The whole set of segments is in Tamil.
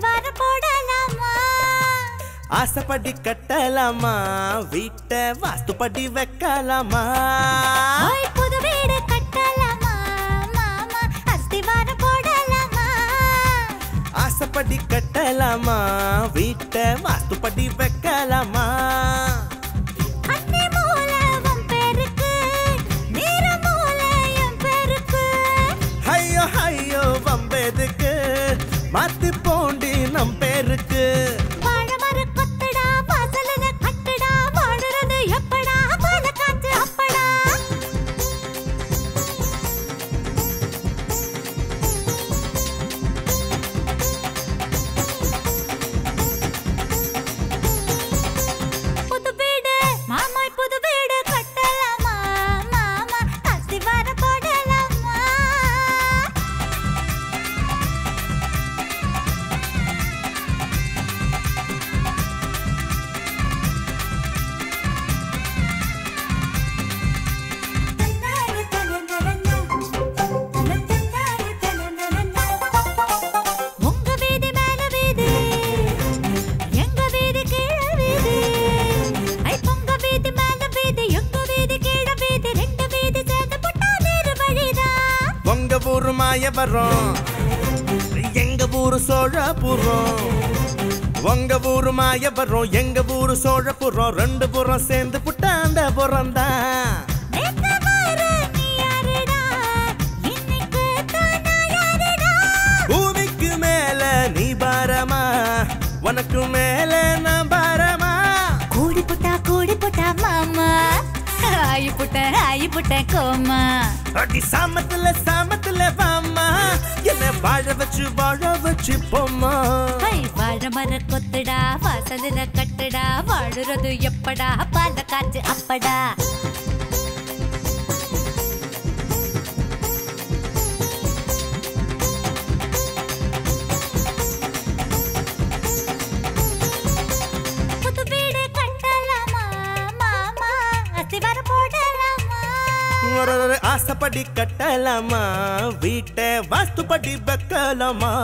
அஸ்திவார போடலாமா ஆசைப்படி கட்டலாமா வீட்டை வாஸ்துப்படி வைக்கலாமா ஓய் புது வீடு கட்டலாமா மாமா அஸ்திவார போடலாமா ஆசைப்படி கட்டலாமா வீட்டை வாஸ்துப்படி வைக்கலாமா அன்னை மூலை உன் பேருக்கு நீர மூலை என் பேருக்கு ஐயோ ஐயோ வம்பெதுக்கு மாத்தி போண்டி நம் பேருக்கு வாழமர கொத்தடா வாசலன கட்டடா வாழுறது எப்படா பால காத்து அப்படா புது வீடு மாமாய் புது வீடு கட்டலாமா மாமா அஸ்திவார போடலாமா உங்க வீதி மேல வீதி எங்க வீதி கீழ வீதி ஐ உங்க வீதி மேல வீதி எங்க வீதி கீழ வீதி ரெண்டு வீதி சேர்ந்து புட்டா வேறு வழிதான் உங்க ஊரு மாயவரம் எங்க ஊரு சோழபுரம் உங்க ஊரு மாயவரம் எங்க ஊரு சோழபுரம் ரெண்டு புறம் சேர்ந்து புட்டாண்ட புறம் தான் நேத்து வாரு நீ யாருடா இன்னைக்கு தான் நான் யாருடா பூமிக்கு மேல நீ பாரமா உனக்கு மேல நான் பாரமா கூடி புட்டா கூடி புட்டா மாமா ஆயி புட்ட ஆயி புட்ட கோமா அடி சாமத்துல சாமத்துல வாமா என்ன வாழ வச்சு வாழ வச்சு போமா ஐ வாழ மர கொத்துடா வாசலில் கட்டுடா வாழுறது எப்படா பால காற்று அப்படா புது வீடு கட்டலாமா மாமா அஸ்திவார போடலாமா ஒரு ஒரு ஆசைப்படி கட்டலாமா வீட்டை வாஸ்துப்படி வைக்கலாமா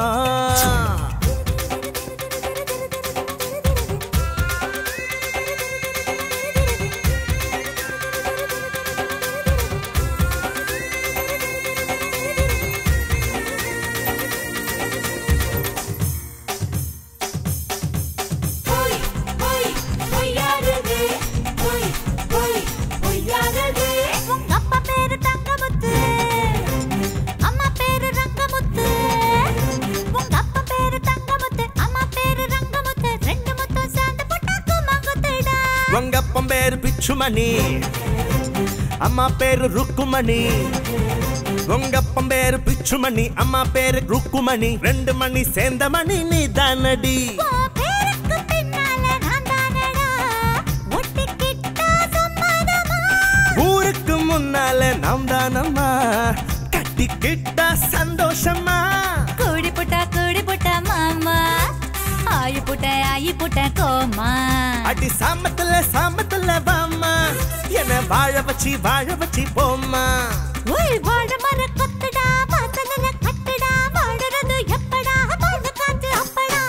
பொய் பொய் பொய்யாதது பொய் பொய் பொய்யாதது உங்க அப்பா பேரு தங்கமுத்து அம்மா பேரு ரங்கமுத்து உங்க அப்பா பேரு தங்கமுத்து அம்மா பேரு ரங்கமுத்து ரெண்டு முத்தம் சேர்ந்து போட்டாக்கு மங்குத்துடா உங்க அப்பன் பேரு பிச்சுமணி அம்மா பேரு ருக்குமணி உங்க அப்பன் பேரு பிச்சுமணி அம்மா பேரு ருக்குமணி ரெண்டு மணி சேர்ந்த மணி நீ தானடி உன் பேருக்கு பின்னால நான் தானடா ஒட்டிக்கிட்டா சம்மதமா ஊருக்கு முன்னால நாம் தானம்மா கட்டிக்கிட்டா சந்தோஷமா கூடி புட்டா கூடி புட்டா மாமா ஆயி புட்ட ஆயி புட்ட கோமா அடி சாமத்துல சாமத்துல வாமா என்ன வாழ வச்சு வாழ வச்சு போம்மா ஓய் வாழ மர கொத்துடா வாசலில் கட்டுடா வாழுறது எப்படா பால காத்து அப்படா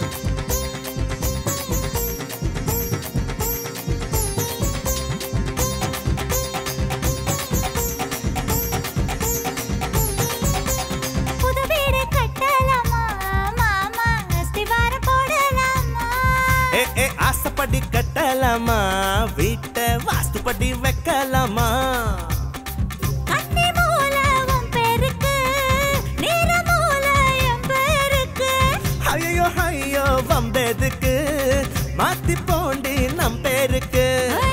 புது வீடு கட்டலாமா மாமா அஸ்திவார போடலாமா ஏ ஏ ஆசைப்படி கட்டலாமா வீட்டை வாஸ்துப்படி வைக்கலாமா கன்னி மூலை உன் பேருக்கு நீர மூலை என் பேருக்கு ஐயோ ஐயோ வம்பெதுக்கு மாத்தி போண்டி நம் பேருக்கு ஓய்